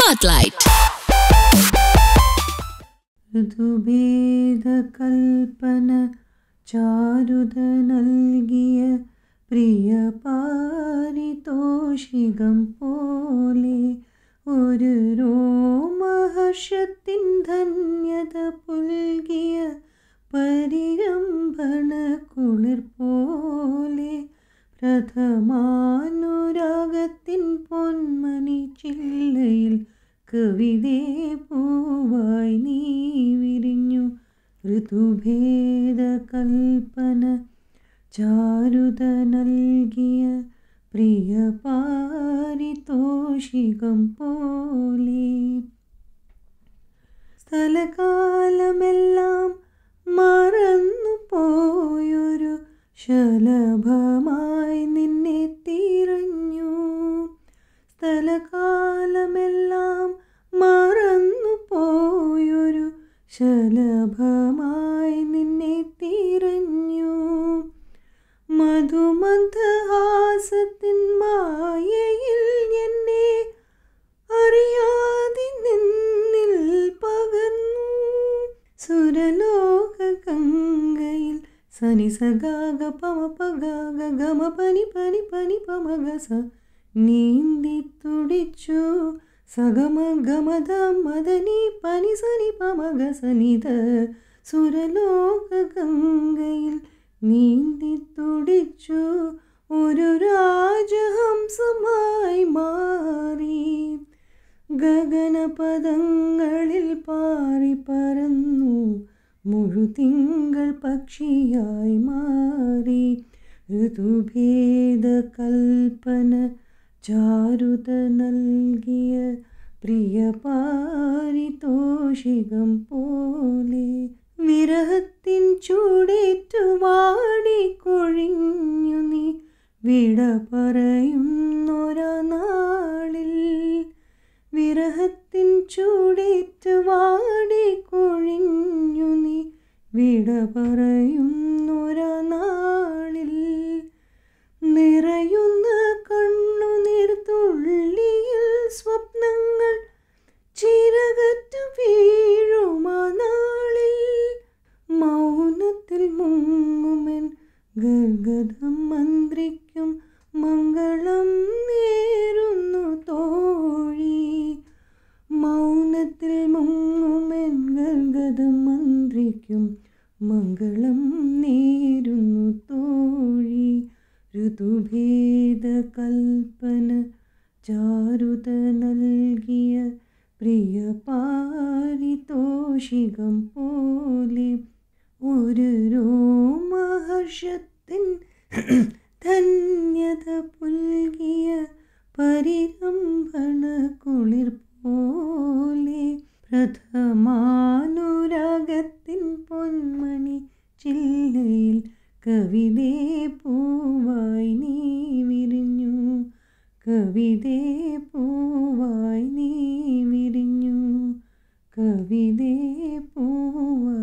Spotlight. ഋതുഭേദകൽപ്പന ചാരുത നൽകിയ പ്രിയ പാരിതോഷികം പോലെ ഒരു രോമഹർഷത്തിൻ ധന്യത പുൽകിയ പരിരംഭണ കുളിർ പോലെ പ്രഥമാനുരാഗത്തിൻ പൊന്മണി ചില്ലയിൽ കവിതേ പൂവായി നീ വിരിഞ്ഞു ഋതുഭേദ കൽപ്പന ചാരുത നൽകിയ പ്രിയ പാരിതോഷികം പോലെ സ്ഥലകാലമെല്ലാം മറന്നു പോയൊരു ശലഭമായി നിന്നെ തിരഞ്ഞു സ്ഥലകാലമെല്ലാം മറന്നു പോയൊരു ശലഭമായി നിന്നെ തിരഞ്ഞു മധുമന്ദഹാസത്തിൻ മായയിൽ എന്നെ അറിയാതെ നിന്നിൽ പകർന്നു സുരലോക ഗംഗയിൽ സനി സഗാഗ പമ പഗാഗ ഗമ പനി പനി പനി പമഗസ നീന്തി തുടിച്ചു സഗമ ഗമത മദനി പനി സനി പമഗസ നിത സുരലോക ഗംഗയിൽ നീന്തി തുടിച്ചു ഒരു രാജഹംസമായി മാറി ഗഗനപദങ്ങളിൽ പാറി പറന്നു മുഴുതിങ്കൾ പക്ഷിയായി മാറി ഋതുഭേദ കൽപ്പന ചാരുത നൽകിയ പ്രിയ പാരിതോഷികം പോലെ വിരഹത്തിൻ ചൂടേറ്റു വാടിക്കൊഴിഞ്ഞു നീ വിട പറയുന്നൊരാ നാളിൽ വിരഹത്തിൻ ചൂടേറ്റ് വാടിക്കൊഴിഞ്ഞു നീ വിട പറയുന്നൊരാ നാളിൽ നിറയുന്ന കണ്ണുനീർ തുള്ളിയിൽ സ്വപ്നങ്ങൾ ചിരകറ്റു വീഴുമാ നാളിൽ മൗനത്തിൽ മുങ്ങുമെൻ ഗർഗതം മന്ത്രിക്കും മംഗളം നേരുന്നു തോഴി മൗനത്തിൽ മുങ്ങുമെൻ ഗർഗതം മന്ത്രിക്കും മംഗളം നേരുന്നു തോഴി ഋതുഭേദ കൽപ്പന ചാരുത നൽകിയ പ്രിയ പാരിതോഷികം പോലെ ഒരു രോമഹർഷത്തിൻ ധന്യത പുൽകിയ പരിരംഭണ കുളിർ പോലെ പ്രഥമാനുരാഗത്തിൻ പൊന്മണി ചില്ലയിൽ കവിതേ പൂവായി നീ വിരിഞ്ഞു കവിതേ പൂവായി നീ വിരിഞ്ഞു കവിതേ പൂവായി